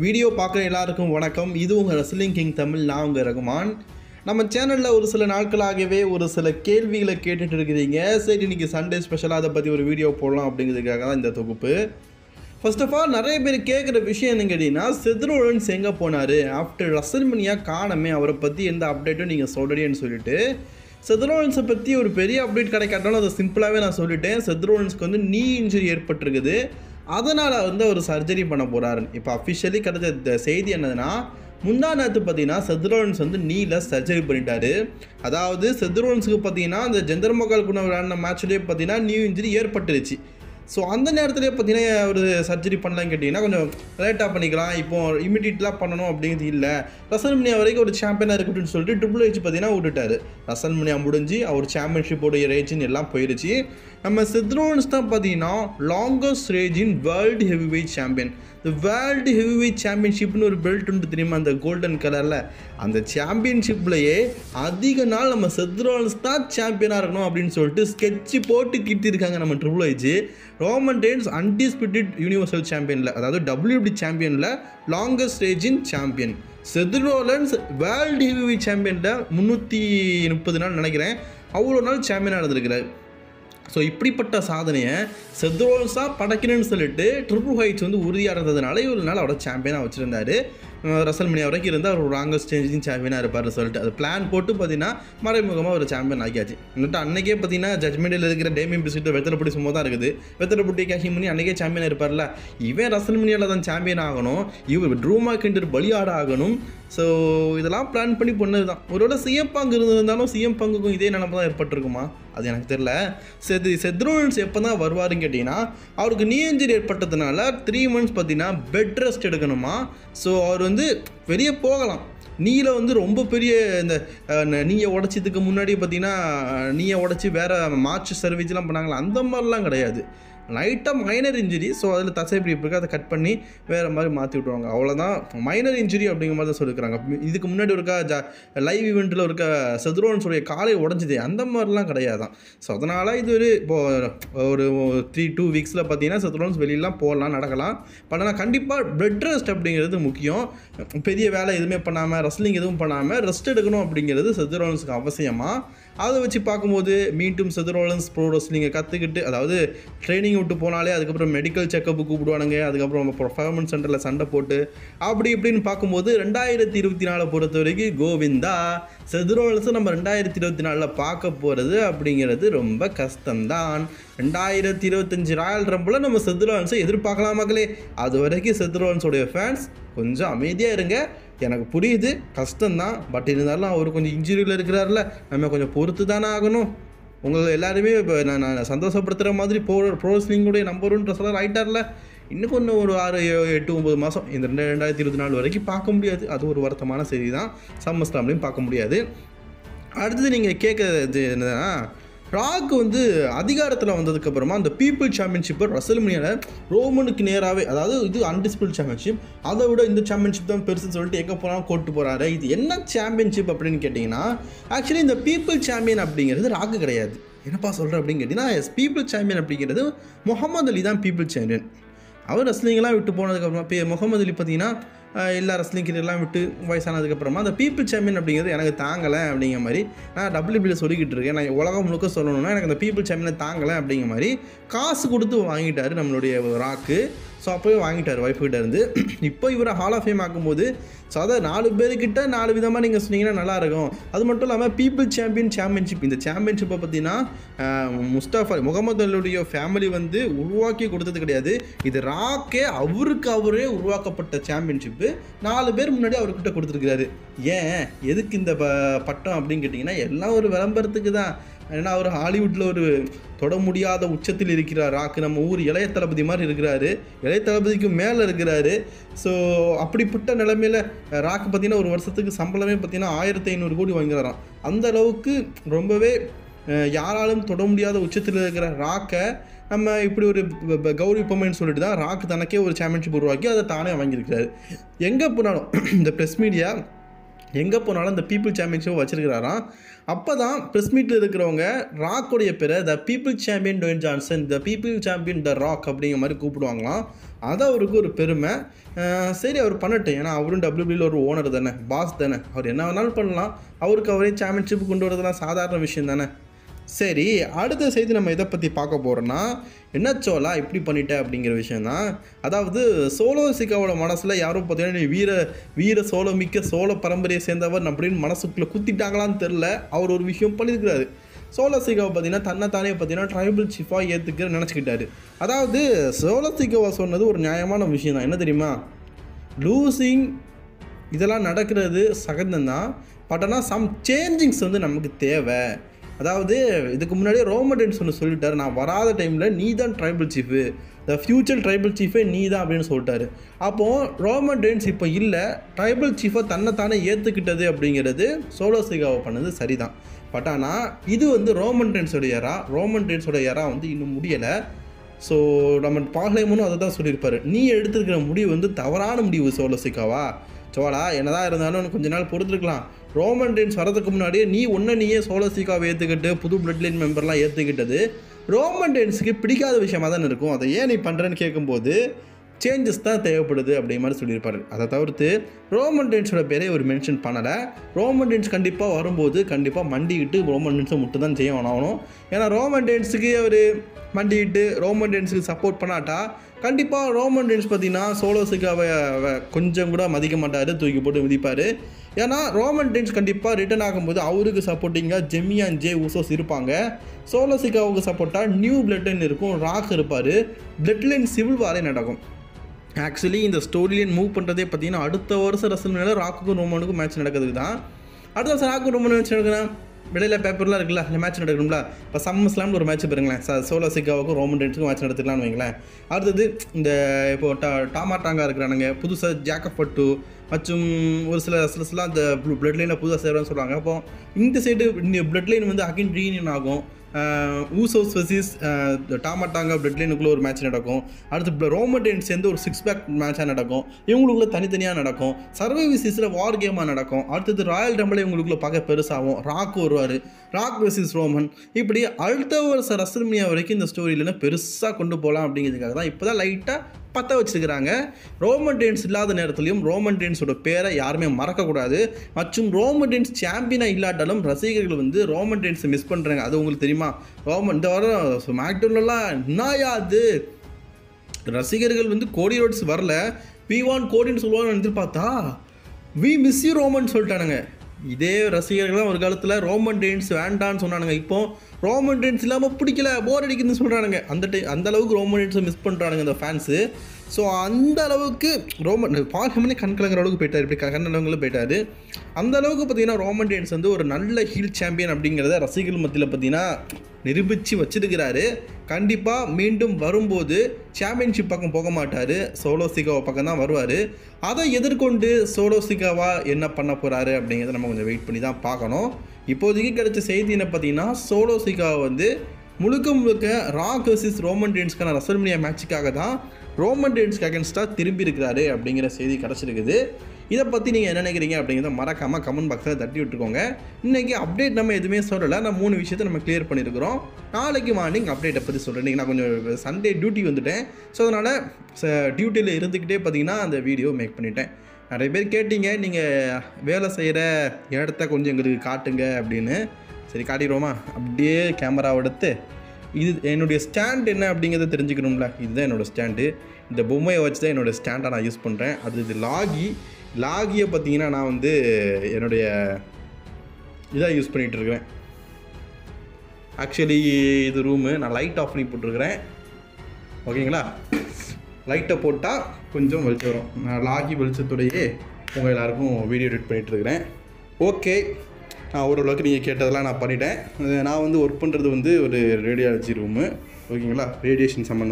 video பார்க்குற எல்லாருக்கும் வணக்கம் இது உங்கள் ரஸ்லிங் கிங் தமிழ் நான் உங்கள் ரகுமான் நம்ம சேனலில் ஒரு சில நாட்களாகவே ஒரு சில கேள்விகளை கேட்டுட்டு இருக்கிறீங்க சரி இன்னைக்கு சண்டே ஸ்பெஷலாக அதை பற்றி ஒரு வீடியோ போடலாம் அப்படிங்கிறதுக்காக தான் இந்த தொகுப்பு ஃபர்ஸ்ட் ஆஃப் ஆல் நிறைய பேர் கேட்குற விஷயம் என்ன கேட்டிங்கன்னா செத்ரோலன்ஸ் எங்கே போனார் ஆஃப்டர் ரசல்மனியா காணமே அவரை பற்றி எந்த அப்டேட்டும் நீங்கள் சொல்கிறீன்னு சொல்லிட்டு செத்ரோலன்ஸை பற்றி ஒரு பெரிய அப்டேட் கிடைக்காட்டாலும் அதை சிம்பிளாகவே நான் சொல்லிட்டேன் செத்ரோலன்ஸ்க்கு வந்து நீ இன்ஜுரி ஏற்பட்டிருக்குது அதனால் வந்து அவர் சர்ஜரி பண்ண போகிறாரு இப்போ அஃபிஷியலி கிடைச்ச இந்த செய்தி என்னதுன்னா முந்தா நேரத்து பார்த்தீங்கன்னா செத்ரோலன்ஸ் வந்து நீல சர்ஜரி பண்ணிட்டாரு அதாவது செத்ரோலன்ஸுக்கு பார்த்தீங்கன்னா அந்த ஜெந்தர் மகால் கூட விளையாடின மேட்ச்லேயே பார்த்தீங்கன்னா நியூ இன்ஜுரி ஏற்பட்டுருச்சு ஸோ அந்த நேரத்துலேயே பார்த்தீங்கன்னா ஒரு சர்ஜரி பண்ணலான்னு கேட்டிங்கன்னா கொஞ்சம் லேட்டாக பண்ணிக்கலாம் இப்போ இமிடியட்லாம் பண்ணணும் அப்படிங்கிறது இல்லை ரசல்மனியா வரைக்கும் ஒரு சாம்பியனாக இருக்கட்டும்னு சொல்லிட்டு ட்ரிபிள் ஹெச் பார்த்தீங்கன்னா விட்டுட்டாரு ரசல்மனியா முடிஞ்சு அவர் சாம்பியன்ஷிப்போட ரேஜின் எல்லாம் போயிருச்சு நம்ம சித்ரோன்ஸ் தான் பார்த்தீங்கன்னா லாங்கஸ்ட் ரேஜ் in world heavyweight champion இந்த வேர்ல்டு ஹெவி வெயிட் சாம்பியன்ஷிப்னு ஒரு பெல்ட் உண்டு தெரியுமா அந்த கோல்டன் கலரில் அந்த சாம்பியன்ஷிப்லேயே அதிக நாள் நம்ம செத்ரோன்ஸ் தான் சாம்பியனாக இருக்கணும் அப்படின்னு சொல்லிட்டு ஸ்கெட்சு போட்டு கிட்டிருக்காங்க நம்ம triple H Roman Reigns undisputed universal சாம்பியனில் அதாவது டபிள்யூபி சாம்பியனில் லாங்கஸ்ட் ரேஜ் in champion Seth Rollins world heavyweight சாம்பியனில் முந்நூற்றி முப்பது நாள் நினைக்கிறேன் அவ்வளோ நாள் சாம்பியனாக இருந்திருக்கிறார் ஸோ இப்படிப்பட்ட சாதனையை செத்ரோல்ஸாக படைக்கணும்னு சொல்லிட்டு ட்ரிபிள் ஹைட்ஸ் வந்து உறுதியாக இருந்ததுனால இவ்வளோ நாள் அவரோட சாம்பியனாக வச்சுருந்தாரு ரசல்மனியா வரைக்கும் இருந்தால் அவர் ராங்கஸ்ட் சேஞ்சிங் சாம்பியனாக இருப்பார்னு சொல்லிட்டு அது பிளான் போட்டு பார்த்தீங்கன்னா மறைமுகமாக ஒரு சாம்பியன் ஆக்கியாச்சு இன்னும் அன்னைக்கே பார்த்தீங்கன்னா ஜட்மெண்டில் இருக்கிற டேமியன் பிஸ்கிட்ட வெத்தலைப்பட்டி சும்மா தான் இருக்குது வெத்தலைப்பட்டி கேஷிங் பண்ணி அன்றைக்கே சாம்பியன் இருப்பார்ல இவன் ரசல்மனியாவில் தான் சாம்பியன் ஆகணும் இவர் ட்ரூமா கிண்டர் பலியாட ஆகணும் ஸோ இதெல்லாம் பிளான் பண்ணி பண்ணது தான் ஒருவேளை சிஎம் பங்கு இருந்திருந்தாலும் சிஎம் பங்குக்கும் இதே நிலமை தான் ஏற்பட்டிருக்குமா அது எனக்கு தெரில செது செத்ரோன்ஸ் எப்போ தான் வருவாருன்னு கேட்டிங்கன்னா அவருக்கு நீ இன்ஜுரி ஏற்பட்டதுனால த்ரீ மந்த்ஸ் பார்த்தீங்கன்னா பெட் ரெஸ்ட் எடுக்கணுமா ஸோ அவர் வந்து வெளியே போகலாம் நீல வந்து ரொம்ப பெரிய இந்த நீயை உடச்சதுக்கு முன்னாடி பார்த்தீங்கன்னா நீயை உடச்சி வேறு மார்ச் சர்வீஸ்லாம் பண்ணாங்களா அந்த மாதிரிலாம் கிடையாது லைட்டாக மைனர் இன்ஜுரி ஸோ அதில் தசை பிடிப்பு இருக்குது அதை கட் பண்ணி வேறு மாதிரி மாற்றி விட்ருவாங்க அவ்வளோதான் மைனர் இன்ஜுரி அப்படிங்கிற மாதிரி தான் சொல்லியிருக்காங்க இதுக்கு முன்னாடி ஒருக்கா ஜா லைவ் ஈவெண்ட்டில் ஒருக்கா செதுரோன்ஸுடைய காலை உடஞ்சிது அந்த மாதிரிலாம் கிடையாதான் ஸோ அதனால் இது ஒரு இப்போது ஒரு த்ரீ டூ வீக்ஸில் பார்த்தீங்கன்னா செதுரோன்ஸ் வெளியெலாம் போகலாம் நடக்கலாம் பட் ஆனால் கண்டிப்பாக பெட் ரெஸ்ட் அப்படிங்கிறது முக்கியம் பெரிய வேலை எதுவுமே பண்ணாமல் ரெஸ்லிங் எதுவும் பண்ணாமல் ரெஸ்ட் எடுக்கணும் அப்படிங்கிறது செதுரோன்ஸுக்கு அவசியமாக அதை வச்சு பார்க்கும்போது மீண்டும் செதுரோலன்ஸ் ப்ரோ ரெஸ்லிங்கை கற்றுக்கிட்டு அதாவது ட்ரைனிங் விட்டு போனாலே அதுக்கப்புறம் மெடிக்கல் செக்கப்பு கூப்பிடுவானுங்க அதுக்கப்புறம் பர்ஃபார்மன்ஸ் சென்டரில் சண்டை போட்டு அப்படி இப்படின்னு பார்க்கும்போது ரெண்டாயிரத்தி இருபத்தி நாலை பொறுத்த வரைக்கும் கோவிந்தா செதுரோலன்ஸை நம்ம ரெண்டாயிரத்தி இருபத்தி நாலில் பார்க்க போகிறது அப்படிங்கிறது ரொம்ப கஷ்டம்தான் ரெண்டாயிரத்தி இருபத்தஞ்சி ராயல் ரம்பில் நம்ம செதுரோலன்ஸை எதிர்பார்க்கலாம் மகளே அது வரைக்கும் செதுரோலன்ஸோடைய ஃபேன்ஸ் கொஞ்சம் அமைதியாக இருங்க எனக்கு புரியுது கஷ்டம்தான் பட் இருந்தாலும் அவர் கொஞ்சம் இன்ஜுரியில் இருக்கிறார்ல நம்ம கொஞ்சம் பொறுத்து தானே ஆகணும் உங்களை எல்லாருமே இப்போ நான் நான் சந்தோஷப்படுத்துகிற மாதிரி ப்ரோ ப்ரோஸ்லிங்குடைய நம்பர் ஒன் ட்ரெஸ்ஸெல்லாம் ஆகிட்டார்ல இன்னும் கொஞ்சம் ஒரு ஆறு எட்டு ஒம்பது மாதம் இந்த ரெண்டு ரெண்டாயிரத்தி இருபத்தி நாலு வரைக்கும் பார்க்க முடியாது அது ஒரு வருத்தமான செய்தி தான் சம்மஸ்லாம்லையும் பார்க்க முடியாது அடுத்தது நீங்கள் கேட்குறது என்னதுன்னா ராக் வந்து அதிகாரத்தில் வந்ததுக்கப்புறமா அந்த பீப்புள் சாம்பியன்ஷிப்பை ரசல்மனியாவில் ரோமனுக்கு நேராகவே அதாவது இது அன்டிஸ்பியூட் சாம்பியன்ஷிப் அதை விட இந்த சாம்பியன்ஷிப் தான் பெருசுன்னு சொல்லிட்டு எங்கே போனாலும் கொண்டு போகிறாரு இது என்ன சாம்பியன்ஷிப் அப்படின்னு கேட்டிங்கன்னா ஆக்சுவலி இந்த பீப்புள் சாம்பியன் அப்படிங்கிறது ராக்கு கிடையாது என்னப்பா சொல்கிறேன் அப்படின்னு கேட்டிங்கன்னா எஸ் பீப்புள் சாம்பியன் அப்படிங்கிறது முகமது அலி தான் பீப்புள் சாம்பியன் அவர் ரெஸ்லிங்கெல்லாம் விட்டு போனதுக்கப்புறமா இப்போ முகமது அலி பார்த்தீங்கன்னா எல்லா ரெஸ்லிங் கிரியெல்லாம் விட்டு வயசானதுக்கப்புறமா அந்த பீப்புள் சாம்பியன் அப்படிங்கிறது எனக்கு தாங்கலை அப்படிங்கிற மாதிரி நான் டபிள்யூபியில் சொல்லிக்கிட்டு இருக்கேன் நான் உலகம் முழுக்க சொல்லணும்னா எனக்கு அந்த பீப்புள் சாம்பியனை தாங்கலை அப்படிங்கிற மாதிரி காசு கொடுத்து வாங்கிட்டார் நம்மளுடைய ராக்கு ஸோ அப்போவே வாங்கிட்டார் ஒய்ஃப்கிட்ட இருந்து இப்போ இவரை ஹால் ஆஃப் ஃபேம் ஆக்கும்போது ஸோ அதை நாலு பேர்கிட்ட நாலு விதமாக நீங்கள் சொன்னீங்கன்னா நல்லாயிருக்கும் அது மட்டும் இல்லாமல் பீப்புள் சாம்பியன் சாம்பியன்ஷிப் இந்த சாம்பியன்ஷிப்பை பார்த்தீங்கன்னா முஸ்தாஃபா முகமது அலுடைய ஃபேமிலி வந்து உருவாக்கி கொடுத்தது கிடையாது இது ராக்கே அவருக்கு அவரே உருவாக்கப்பட்ட சாம்பியன்ஷிப்பு நாலு பேர் முன்னாடி அவர்கிட்ட கொடுத்துருக்கிறாரு ஏன் எதுக்கு இந்த ப பட்டம் அப்படின்னு கேட்டிங்கன்னா எல்லாம் ஒரு விளம்பரத்துக்கு தான் ஏன்னா அவர் ஹாலிவுட்டில் ஒரு தொட முடியாத உச்சத்தில் இருக்கிறார் ராக்கு நம்ம ஊர் இளைய தளபதி மாதிரி இருக்கிறாரு இளைய தளபதிக்கு மேலே இருக்கிறாரு ஸோ அப்படிப்பட்ட நிலைமையில் ராக்கு பார்த்தீங்கன்னா ஒரு வருஷத்துக்கு சம்பளமே பார்த்தீங்கன்னா ஆயிரத்தி ஐநூறு கோடி வாங்குறாராம் அந்த அளவுக்கு ரொம்பவே யாராலும் தொட முடியாத உச்சத்தில் இருக்கிற ராக்கை நம்ம இப்படி ஒரு கௌரவிப்போமேன்னு சொல்லிட்டு தான் ராக் தனக்கே ஒரு சாம்பியன்ஷிப் உருவாக்கி அதை தானே வாங்கியிருக்கிறாரு எங்கே போனாலும் இந்த ப்ரெஸ் மீடியா எங்கே போனாலும் இந்த பீப்புள் சாம்பியன்ஷிப் வச்சிருக்கிறாராம் அப்போ தான் ப்ரெஸ் மீட்டில் இருக்கிறவங்க ராக்கோடைய பேரை the people champion Dwayne Johnson the people champion the Rock அப்படிங்கிற மாதிரி கூப்பிடுவாங்களாம் அது அவருக்கு ஒரு பெருமை அஹ் சரி அவர் பண்ணட்டும் ஏன்னா அவரும் டபிள்யூபியில் ஒரு ஓனர் தானே பாஸ் தானே அவர் என்ன வேணாலும் பண்ணலாம் அவருக்கு அவரே சாம்பியன்ஷிப் கொண்டு வரதெல்லாம் சாதாரண விஷயம் தானே சரி அடுத்த செய்தி நம்ம எதை பற்றி பார்க்க போகிறோன்னா என்ன சோலா இப்படி பண்ணிட்ட அப்படிங்கிற விஷயம் தான் அதாவது சோலோ சிக்காவோட மனசில் யாரும் பார்த்தீங்கன்னா நீ வீர வீர சோழ மிக்க சோழ பரம்பரையை சேர்ந்தவர் அப்படின்னு மனசுக்குள்ளே குத்திட்டாங்களான்னு தெரில அவர் ஒரு விஷயம் பண்ணியிருக்கிறாரு சோழ சிகாவை பார்த்தீங்கன்னா தன்னைத்தானே பார்த்தீங்கன்னா ட்ரைபல் சீஃபாக ஏற்றுக்கிற நினச்சிக்கிட்டாரு அதாவது சோழ சிகாவை சொன்னது ஒரு நியாயமான விஷயம் தான் என்ன தெரியுமா லூசிங் இதெல்லாம் நடக்கிறது சகஜம்தான் பட் ஆனால் சம் சேஞ்சிங்ஸ் வந்து நமக்கு தேவை அதாவது இதுக்கு முன்னாடியே ரோமடென்ஸ் ஒன்று சொல்லிட்டாரு நான் வராத டைமில் நீ தான் tribal chief the future tribal சீஃபே நீ தான் அப்படின்னு சொல்லிட்டாரு அப்போது ரோமடென்ஸ் இப்போ இல்லை ட்ரைபல் சீஃபை தன்னைத்தானே ஏற்றுக்கிட்டது அப்படிங்கிறது சோலோ சிகாவை பண்ணது சரிதான் பட் ஆனால் இது வந்து ரோமன் டென்ஸோட ஏரா ரோமன் டென்ஸோட ஏரா வந்து இன்னும் முடியலை ஸோ நம்ம பாகலேமனும் அதை தான் சொல்லியிருப்பாரு நீ எடுத்திருக்கிற முடிவு வந்து தவறான முடிவு சோலசிக்காவா சோழா என்னதான் இருந்தாலும் இன்னும் கொஞ்ச நாள் பொறுத்திருக்கலாம் ரோமன் டென்ஸ் வரதுக்கு முன்னாடியே நீ ஒன்று நீயே சோலசிக்காவை ஏற்றுக்கிட்டு புது பிளட் லைன் மெம்பர்லாம் ஏற்றுக்கிட்டது ரோமன் டென்ஸுக்கு பிடிக்காத விஷயமா தான் இருக்கும் அதை ஏன் நீ பண்ணுறேன்னு கேட்கும்போது சேஞ்சஸ் தான் தேவைப்படுது அப்படிங்கிற மாதிரி சொல்லியிருப்பாரு அதை தவிர்த்து ரோமன் டென்ஸோட பேரை அவர் மென்ஷன் பண்ணலை ரோமன் டென்ஸ் கண்டிப்பாக வரும்போது கண்டிப்பாக மண்டிக்கிட்டு ரோமன் டென்ஸை மட்டும் தான் செய்ய ஆகணும் ஏன்னா ரோமன் டென்ஸுக்கு அவர் மண்டிக்கிட்டு ரோமன் டென்ஸுக்கு சப்போர்ட் பண்ணாட்டா கண்டிப்பாக ரோமன் டென்ஸ் பார்த்தீங்கன்னா சோலோஸுக்காவை கொஞ்சம் கூட மதிக்க மாட்டார் தூக்கி போட்டு மிதிப்பார் ஏன்னா ரோமன் டென்ஸ் கண்டிப்பாக ரிட்டர்ன் ஆகும்போது அவருக்கு சப்போர்ட்டிங்காக ஜெமியான் ஜே ஊசோஸ் இருப்பாங்க சோலோசிக்காவுக்கு சப்போர்ட்டாக நியூ பிளட் லைன் இருக்கும் ராக் இருப்பார் பிளட் லைன் சிவில் வாரே நடக்கும் ஆக்சுவலி இந்த ஸ்டோரி லைன் மூவ் பண்ணுறதே பார்த்தீங்கன்னா அடுத்த வருஷம் ரசல் மேலே ராக்குக்கும் ரோமனுக்கும் மேட்ச் நடக்குது தான் அடுத்த வருஷம் ராக்கும் ரோமன் மேட்ச் நடக்குதுன்னா விடையில பேப்பர்லாம் இருக்குல்ல அந்த மேட்ச் நடக்கணும்ல இப்போ சம்ம ஸ்லாம்னு ஒரு மேட்ச் பாருங்களேன் ச சோலோ சிக்காவுக்கும் ரோமன் டென்ஸுக்கும் மேட்ச் நடத்திக்கலாம்னு வைங்களேன் அடுத்தது இந்த இப்போ டா டாமா டாங்கா இருக்கிறானுங்க புதுசாக ஜாக்கப் பட்டு மற்றும் ஒரு சில ரெஸ்லர்ஸ்லாம் அந்த பிளட் லைனில் புதுசாக சேரும்னு சொல்கிறாங்க அப்போ இந்த சைடு பிளட் லைன் வந்து அகைன் ரீயூனியன் ஆகும் ஊசோஸ் வர்சஸ் டாமாட்டாங்க பிளட் லைனுக்குள்ளே ஒரு மேட்ச் நடக்கும் அடுத்து ரோமடென்ஸ் சேர்ந்து ஒரு சிக்ஸ் பேக் மேட்சாக நடக்கும் இவங்களுக்குள்ள தனித்தனியாக நடக்கும் சர்வைவிசிஸில் வார் கேமாக நடக்கும் அடுத்தது ராயல் டம்பிள் இவங்களுக்குள்ள பார்க்க பெருசாகும் ராக் வருவார் ராக் வெர்சஸ் ரோமன் இப்படி அடுத்த வருஷம் ரசல்மியா வரைக்கும் இந்த ஸ்டோரியில பெருசாக கொண்டு போகலாம் அப்படிங்கிறதுக்காக தான் இப்போ தான் லைட்டாக பற்ற வச்சிருக்கிறாங்க ரோமன் டென்ஸ் இல்லாத நேரத்துலையும் ரோமன் டென்ஸோட பேரை யாருமே மறக்கக்கூடாது மற்றும் ரோமன் டென்ஸ் சாம்பியனாக இல்லாட்டாலும் ரசிகர்கள் வந்து ரோமன் டென்ஸை மிஸ் பண்ணுறாங்க அது உங்களுக்கு தெரியுமா ரோமன் இந்த வாரம் மேக்டோனெல்லாம் என்னயா அது ரசிகர்கள் வந்து கோடி ரோட்ஸ் வரல வி வான் கோடின்னு சொல்லுவாங்கன்னு எதிர்பார்த்தா வி மிஸ் யூ ரோமன் சொல்லிட்டானுங்க இதே ரசிகர்கள்லாம் ஒரு காலத்தில் ரோமன் டென்ஸ் வேண்டான்னு சொன்னானுங்க இப்போ ரோமன் டென்ஸ் இல்லாமல் பிடிக்கல போர் அடிக்குதுன்னு சொல்கிறானுங்க அந்த டை அந்த அளவுக்கு ரோமன் டென்ஸை மிஸ் பண்ணுறானுங்க இந்த ஃபேன்ஸு ஸோ அந்த அளவுக்கு ரோமன் பால் ஹெமனே கண் கலங்குற அளவுக்கு போயிட்டார் இப்படி கண்ணளவுங்களும் போயிட்டார் அந்த அளவுக்கு பார்த்தீங்கன்னா ரோமன் டென்ஸ் வந்து ஒரு நல்ல ஹீல் சாம்பியன் அப்படிங்கிறத ரசிகர்கள் மத்தியில் பார்த்தீங்கன்னா நிரூபித்து வச்சிருக்கிறாரு கண்டிப்பாக மீண்டும் வரும்போது சாம்பியன்ஷிப் பக்கம் போக மாட்டார் சோலோசிகாவை பக்கம் தான் வருவார் அதை எதிர்கொண்டு சோலோசிகாவா என்ன பண்ண போகிறாரு அப்படிங்கிறத நம்ம கொஞ்சம் வெயிட் பண்ணி தான் பார்க்கணும் இப்போதைக்கு கிடைச்ச செய்தி என்ன பார்த்தீங்கன்னா சோலோசிகாவை வந்து முழுக்க முழுக்க ராக் வர்சஸ் ரோமன் டென்ஸ்க்கான ரசல்மினியா மேட்சுக்காக தான் ரோமன் டென்ஸ்க்கு அகேன்ஸ்டாக திரும்பி இருக்கிறாரு அப்படிங்கிற செய்தி கிடச்சிருக்குது இதை பற்றி நீங்கள் என்ன நினைக்கிறீங்க அப்படிங்கிறத மறக்காமல் கமெண்ட் பாக்ஸில் தட்டி விட்டுக்கோங்க இன்றைக்கி அப்டேட் நம்ம எதுவுமே சொல்லலை நான் மூணு விஷயத்தை நம்ம கிளியர் பண்ணியிருக்கிறோம் நாளைக்கு மார்னிங் அப்டேட்டை பற்றி சொல்கிறேன் இன்றைக்கி நான் கொஞ்சம் சண்டே டியூட்டி வந்துட்டேன் ஸோ அதனால் டியூட்டியில் இருந்துக்கிட்டே பார்த்தீங்கன்னா அந்த வீடியோ மேக் பண்ணிட்டேன் நிறைய பேர் கேட்டீங்க நீங்கள் வேலை செய்கிற இடத்த கொஞ்சம் எங்களுக்கு காட்டுங்க அப்படின்னு சரி காட்டிடுவோமா அப்படியே கேமராவை எடுத்து இது என்னுடைய ஸ்டாண்ட் என்ன அப்படிங்கிறத தெரிஞ்சுக்கணும்ல இதுதான் என்னோடய ஸ்டாண்டு இந்த பொம்மையை வச்சு தான் என்னோடய ஸ்டாண்டை நான் யூஸ் பண்ணுறேன் அது இது லாகி லாகியை பார்த்தீங்கன்னா நான் வந்து என்னுடைய இதாக யூஸ் பண்ணிகிட்டு இருக்கிறேன் ஆக்சுவலி இது ரூமு நான் லைட் ஆஃப் பண்ணி போட்டிருக்கிறேன் ஓகேங்களா லைட்டை போட்டால் கொஞ்சம் வெளிச்சம் வரும் நான் லாகி வெளிச்சத்தோடையே உங்கள் எல்லாருக்கும் வீடியோ எடிட் பண்ணிகிட்டு இருக்கிறேன் ஓகே நான் ஓரளவுக்கு நீங்கள் கேட்டதெல்லாம் நான் பண்ணிட்டேன் அது நான் வந்து ஒர்க் பண்ணுறது வந்து ஒரு ரேடியாலஜி ரூமு ஓகேங்களா ரேடியேஷன் சம்மந்தம்